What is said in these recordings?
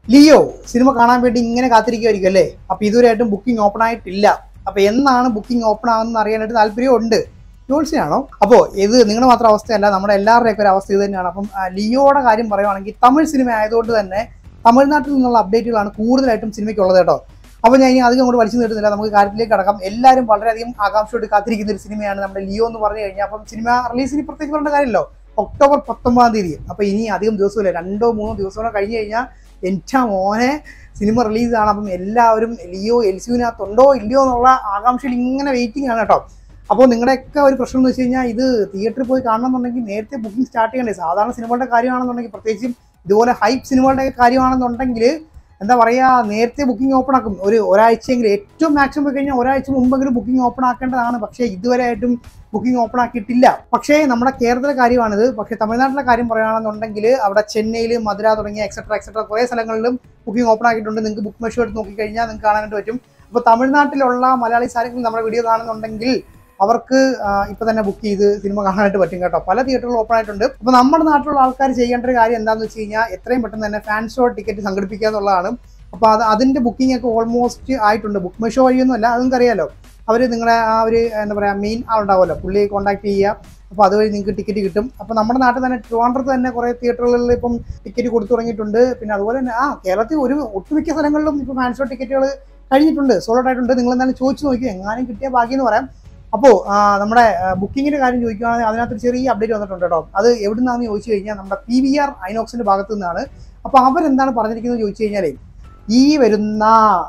Leo cinema കാണാൻ വേണ്ടി ഇങ്ങനെ കാത്തിരിക്കുമായിരിക്കും അല്ലേ അപ്പൊ ഇതുവരെയായിട്ടും ബുക്കിംഗ് ഓപ്പൺ ആയിട്ടില്ല അപ്പൊ എന്നാണ് ബുക്കിംഗ് ഓപ്പൺ ആകുന്നത് അറിയാനായിട്ട് താല്പര്യമുണ്ട് ജോൾസിനാണോ അപ്പോൾ ഇത് നിങ്ങളുടെ മാത്രം അവസ്ഥയല്ല നമ്മുടെ എല്ലാവരുടെയൊക്കെ ഒരു അവസ്ഥ ഇത് തന്നെയാണ് അപ്പം ആ, ലിയോയുടെ കാര്യം പറയുവാണെങ്കിൽ തമിഴ് സിനിമ ആയതുകൊണ്ട് തന്നെ തമിഴ്നാട്ടിൽ നിന്നുള്ള അപ്ഡേറ്റുകളാണ് കൂടുതലായിട്ടും സിനിമയ്ക്കുള്ളത് കേട്ടോ അപ്പോൾ ഞാൻ ഇനി അധികം അങ്ങോട്ട് വലിച്ചു നീട്ടുന്നില്ല നമുക്ക് കാര്യത്തിലേക്ക് കടക്കാം എല്ലാവരും വളരെയധികം ആകാംക്ഷയോട് കാത്തിരിക്കുന്ന ഒരു സിനിമയാണ് നമ്മുടെ ലിയോ എന്ന് പറഞ്ഞു കഴിഞ്ഞാൽ അപ്പം സിനിമ റിലീസിന് പ്രത്യേകിച്ച് പറയേണ്ട കാര്യമല്ലോ ഒക്ടോബർ പത്തൊമ്പതാം തീയതി അപ്പോൾ ഇനി അധികം ദിവസമില്ല രണ്ടോ മൂന്നോ ദിവസം കൂടെ കഴിഞ്ഞ് കഴിഞ്ഞാൽ എൻ്റെ മോനെ സിനിമ റിലീസാണ് അപ്പം എല്ലാവരും ലിയോ എൽ സിയുവിനകത്തുണ്ടോ ഇല്ലയോ എന്നുള്ള ആകാംക്ഷയിൽ ഇങ്ങനെ വെയിറ്റിംഗ് ആണ് കേട്ടോ അപ്പോൾ നിങ്ങളുടെയൊക്കെ ഒരു പ്രശ്നം എന്ന് വെച്ച് കഴിഞ്ഞാൽ ഇത് തിയേറ്ററിൽ പോയി കാണണമെന്നുണ്ടെങ്കിൽ നേരത്തെ ബുക്കിംഗ് സ്റ്റാർട്ട് ചെയ്യണ്ടേ സാധാരണ സിനിമകളുടെ കാര്യമാണെന്നുണ്ടെങ്കിൽ പ്രത്യേകിച്ചും ഇതുപോലെ ഹൈപ്പ് സിനിമകളുടെ കാര്യമാണെന്നുണ്ടെങ്കിൽ എന്താ പറയുക നേരത്തെ ബുക്കിംഗ് ഓപ്പൺ ആക്കും ഒരു ഒരാഴ്ചയെങ്കിലും ഏറ്റവും മാക്സിമം പോയി കഴിഞ്ഞാൽ ഒരാഴ്ച മുമ്പെങ്കിലും ബുക്കിംഗ് ഓപ്പൺ ആക്കേണ്ടതാണ് പക്ഷേ ഇതുവരെ ആയിട്ടും ബുക്കിംഗ് ഓപ്പൺ ആക്കിയിട്ടില്ല പക്ഷേ നമ്മുടെ കേരളത്തിലെ കാര്യമാണിത് പക്ഷേ തമിഴ്നാട്ടിലെ കാര്യം പറയുകയാണെന്നുണ്ടെങ്കിൽ അവിടെ ചെന്നൈയിൽ മധുര തുടങ്ങിയ എക്സെട്ര എക്സെട്ര കുറേ സ്ഥലങ്ങളിലും ബുക്കിംഗ് ഓപ്പൺ ആക്കിയിട്ടുണ്ട് നിങ്ങൾക്ക് ബുക്ക് മെഷോ എടുത്ത് നോക്കിക്കഴിഞ്ഞാൽ നിങ്ങൾക്ക് കാണാനായിട്ട് പറ്റും അപ്പോൾ തമിഴ്നാട്ടിലുള്ള മലയാളി സാരെങ്കിലും നമ്മുടെ വീഡിയോ കാണുന്നുണ്ടെങ്കിൽ അവർക്ക് ആ, ഇപ്പൊ തന്നെ ബുക്ക് ചെയ്ത് സിനിമ കാണാനായിട്ട് പറ്റും കേട്ടോ പല തിയേറ്ററുകൾ ഓപ്പൺ ആയിട്ടുണ്ട് അപ്പൊ നമ്മുടെ നാട്ടിലുള്ള ആൾക്കാർ ചെയ്യേണ്ട ഒരു കാര്യം എന്താണെന്ന് വെച്ച് കഴിഞ്ഞാൽ എത്രയും പെട്ടെന്ന് തന്നെ ഫാൻ ഷോ ടിക്കറ്റ് സംഘടിപ്പിക്കുക എന്നുള്ളതാണ് അപ്പൊ അത് അതിന്റെ ബുക്കിംഗ് ഒക്കെ ഓൾമോസ്റ്റ് ആയിട്ടുണ്ട് ബുക്ക് മൈ ഷോ വഴിയൊന്നും അല്ല അതും അറിയാലോ അവർ നിങ്ങളെ ആ ഒരു എന്താ പറയാ മെയിൻ ആളുണ്ടാവുമല്ലോ പുള്ളിയെ കോൺടാക്ട് ചെയ്യുക അപ്പോൾ അതുവഴി നിങ്ങൾക്ക് ടിക്കറ്റ് കിട്ടും അപ്പോൾ നമ്മുടെ നാട്ടിൽ തന്നെ ട്രിവാൻഡ്രത്ത് തന്നെ കുറേ തിയേറ്ററുകളിൽ ഇപ്പം ടിക്കറ്റ് കൊടുത്തു തുടങ്ങിയിട്ടുണ്ട് പിന്നെ അതുപോലെ തന്നെ ആ കേരളത്തിൽ ഒരു ഒട്ടുമിക്ക സ്ഥലങ്ങളിലും ഇപ്പോൾ ഫാൻ ഷോ ടിക്കറ്റുകൾ കഴിഞ്ഞിട്ടുണ്ട് സോൾഡ് ആയിട്ടുണ്ട് നിങ്ങൾ എന്തായാലും ചോദിച്ചു നോക്കി എങ്ങാനും കിട്ടിയ ഭാഗ്യം എന്ന് പറയാം അപ്പോൾ നമ്മുടെ ബുക്കിങ്ങിന്റെ കാര്യം ചോദിക്കുകയാണെങ്കിൽ അതിനകത്തൊരു ചെറിയ അപ്ഡേറ്റ് വന്നിട്ടുണ്ട് കേട്ടോ അത് എവിടെ നിന്നാണെന്ന് ചോദിച്ചു കഴിഞ്ഞാൽ നമ്മുടെ പി വി ആർ ഐനോക്സിന്റെ ഭാഗത്തു നിന്നാണ് അപ്പോൾ അവരെന്താണ് പറഞ്ഞിരിക്കുന്നത് ചോദിച്ചു കഴിഞ്ഞാലേ ഈ വരുന്ന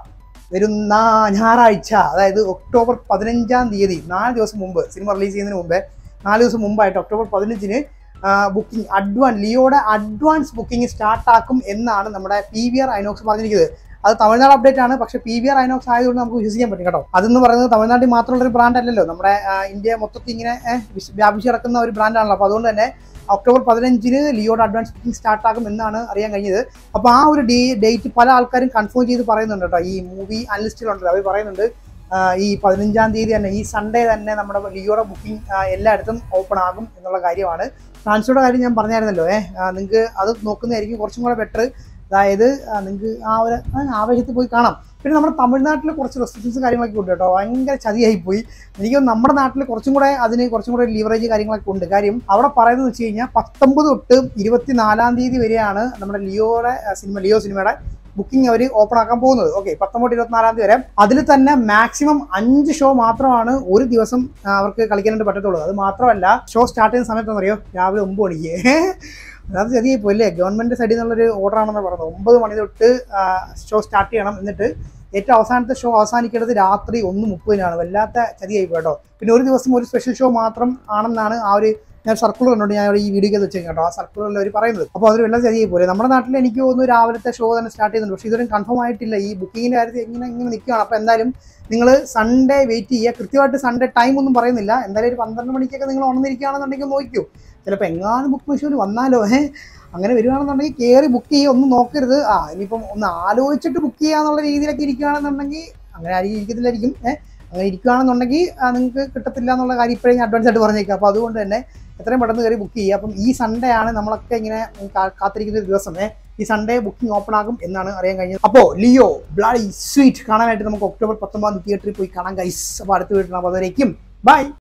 വരുന്ന ഞായറാഴ്ച അതായത് ഒക്ടോബർ പതിനഞ്ചാം തീയതി നാല് ദിവസം മുമ്പ് സിനിമ റിലീസ് ചെയ്യുന്നതിന് മുമ്പേ നാല് ദിവസം മുമ്പായിട്ട് ഒക്ടോബർ പതിനഞ്ചിന് ബുക്കിംഗ് അഡ്വാൻസ് ലിയോയുടെ അഡ്വാൻസ് ബുക്കിംഗ് സ്റ്റാർട്ടാക്കും എന്നാണ് നമ്മുടെ പി വി ആർ ഐനോക്സ് പറഞ്ഞിരിക്കുന്നത് അത് തമിഴ്നാട് അപ്ഡേറ്റ് ആണ് പക്ഷേ പി വി ആർ ഐനോക്സ് ആയതുകൊണ്ട് നമുക്ക് വിശ്വസിക്കാൻ പറ്റും കേട്ടോ അതെന്ന് പറയുന്നത് തമിഴ്നാട്ടിൽ മാത്രമുള്ള ഒരു ബ്രാൻഡ് അല്ലല്ലോ നമ്മുടെ ആ, ഇന്ത്യ മൊത്തത്തിൽ ഇങ്ങനെ ഏഹ്, വിശ്- വ്യാപിച്ച് കിടക്കുന്ന ഒരു ബ്രാൻഡാണല്ലോ അപ്പോൾ അതുകൊണ്ട് തന്നെ ഒക്ടോബർ പതിനഞ്ചിന് ലിയോയുടെ അഡ്വാൻസ് ബുക്കിംഗ് സ്റ്റാർട്ടാകും എന്നാണ് അറിയാൻ കഴിഞ്ഞത് അപ്പോൾ ആ ഒരു ഡേ ഡേറ്റ് പല ആൾക്കാരും കൺഫേം ചെയ്ത് പറയുന്നുണ്ട് കേട്ടോ ഈ മൂവി അനലിസ്റ്റുകളുണ്ട് അവർ പറയുന്നുണ്ട് ആ, ഈ പതിനഞ്ചാം തീയതി തന്നെ ഈ സൺഡേ തന്നെ നമ്മുടെ ലിയോയുടെ ബുക്കിംഗ് എല്ലായിടത്തും ഓപ്പൺ ആകും എന്നുള്ള കാര്യമാണ് ട്രാൻസ്ഫറുടെ കാര്യം ഞാൻ പറഞ്ഞായിരുന്നല്ലോ ഏഹ് നിങ്ങൾക്ക് അത് നോക്കുന്നതായിരിക്കും കുറച്ചും കൂടെ ബെറ്റർ അതായത് നിങ്ങൾക്ക് ആ ഒരു ആ ആവേശത്തിൽ പോയി കാണാം പിന്നെ നമ്മുടെ തമിഴ്നാട്ടിൽ കുറച്ച് റെസ്ട്രിക്ഷൻസ് കാര്യങ്ങളൊക്കെ ഉണ്ട് കേട്ടോ ഭയങ്കര ചതിയായി പോയി എനിക്ക് തോന്നുന്നു നമ്മുടെ നാട്ടിൽ കുറച്ചും കൂടെ അതിന് കുറച്ചും കൂടെ ലീവറേജ് കാര്യങ്ങളൊക്കെ ഉണ്ട് കാര്യം അവിടെ പറയുന്നത് വെച്ച് കഴിഞ്ഞാൽ പത്തൊമ്പത് തൊട്ട് ഇരുപത്തിനാലാം തീയതി വരെയാണ് നമ്മുടെ ലിയോയുടെ ആ, സിനിമ ലിയോ സിനിമയുടെ ബുക്കിംഗ് അവർ ഓപ്പൺ ആക്കാൻ പോകുന്നത് ഓക്കെ പത്തൊമ്പത് ഇരുപത്തിനാലാം തീയതി വരെ അതിൽ തന്നെ മാക്സിമം അഞ്ച് ഷോ മാത്രമാണ് ഒരു ദിവസം ആ, അവർക്ക് കളിക്കാനായിട്ട് പറ്റത്തുള്ളൂ അത് മാത്രമല്ല ഷോ സ്റ്റാർട്ട് ചെയ്യുന്ന സമയത്ത് അറിയോ രാവിലെ ഒമ്പത് മണിക്ക് അത് ചതിയായി പോയില്ലേ ഗവൺമെന്റ് സൈഡിൽ നിന്നുള്ളൊരു ഓർഡർ ആണെന്ന് പറയുന്നത് ഒമ്പത് മണി തൊട്ട് ഷോ സ്റ്റാർട്ട് ചെയ്യണം എന്നിട്ട് ഏറ്റവും അവസാനത്തെ ഷോ അവസാനിക്കേണ്ടത് രാത്രി ഒന്ന് മുപ്പതിനാണ് വല്ലാത്ത ചതിയായി പോയി കേട്ടോ പിന്നെ ഒരു ദിവസം ഒരു സ്പെഷ്യൽ ഷോ മാത്രം ആണെന്നാണ് ആ ഒരു ഞാൻ സർക്കുലർ കണ്ടോണ്ട് ഞാൻ ഇവിടെ ഈ വീഡിയോ വെച്ച് കേട്ടോ ആ സർക്കുലറിൽ അവർ പറയുന്നത് അപ്പോൾ അതൊരു വെള്ളം ചതിയായി പോലെ നമ്മുടെ നാട്ടിൽ എനിക്ക് തോന്നുന്നു രാവിലത്തെ ഷോ തന്നെ സ്റ്റാർട്ട് ചെയ്യുന്നുണ്ട് പക്ഷേ ഇതുവരെയും കൺഫേം ആയിട്ടില്ല ഈ ബുക്കിങ്ങിന്റെ കാര്യത്തിൽ ഇങ്ങനെ ഇങ്ങനെ നിൽക്കുകയാണ് അപ്പോൾ എന്തായാലും നിങ്ങൾ സൺഡേ വെയിറ്റ് ചെയ്യുക കൃത്യമായിട്ട് സൺഡേ ടൈം ഒന്നും പറയുന്നില്ല എന്തായാലും ഒരു പന്ത്രണ്ട് മണിക്കൊക്കെ നിങ്ങൾ ഉണർന്നിരിക്കുകയാണെന്നുണ്ടെങ്കിൽ നോക്കൂ ചിലപ്പോൾ എങ്ങാനും ബുക്ക് മെഷീൻ വന്നാലോ ഏ അങ്ങനെ വരികയാണെന്നുണ്ടെങ്കിൽ കയറി ബുക്ക് ചെയ്യുക ഒന്നും നോക്കരുത് ആ ഇനിയിപ്പം ഒന്ന് ആലോചിച്ചിട്ട് ബുക്ക് ചെയ്യാന്നുള്ള രീതിയിലൊക്കെ ഇരിക്കുകയാണെന്നുണ്ടെങ്കിൽ അങ്ങനെ ആരും ഇരിക്കത്തില്ലായിരിക്കും ഏഹ് അങ്ങനെ ഇരിക്കുകയാണെന്നുണ്ടെങ്കിൽ ആ, നിങ്ങൾക്ക് കിട്ടത്തില്ല എന്നുള്ള കാര്യം ഇപ്പോഴേ ഞാൻ അഡ്വാൻസ് ആയിട്ട് പറഞ്ഞേക്കാം അപ്പോൾ അതുകൊണ്ട് തന്നെ എത്രയും പെട്ടെന്ന് കയറി ബുക്ക് ചെയ്യുക അപ്പം ഈ സൺഡേ ആണ് നമ്മളൊക്കെ ഇങ്ങനെ കാ- കാത്തിരിക്കുന്ന ഒരു ദിവസം ഏ ഈ സൺഡേ ബുക്കിംഗ് ഓപ്പൺ ആകും എന്നാണ് അറിയാൻ കഴിഞ്ഞത് അപ്പോൾ ലിയോ ബ്ലഡി സ്വീറ്റ് കാണാനായിട്ട് നമുക്ക് ഒക്ടോബർ പത്തൊമ്പതാം തീയതി തിയേറ്ററിൽ പോയി കാണാൻ ഗൈസ് അപ്പോൾ അടുത്ത വീട്ടിൽ അപ്പോൾ അതുവരേക്കും ബൈ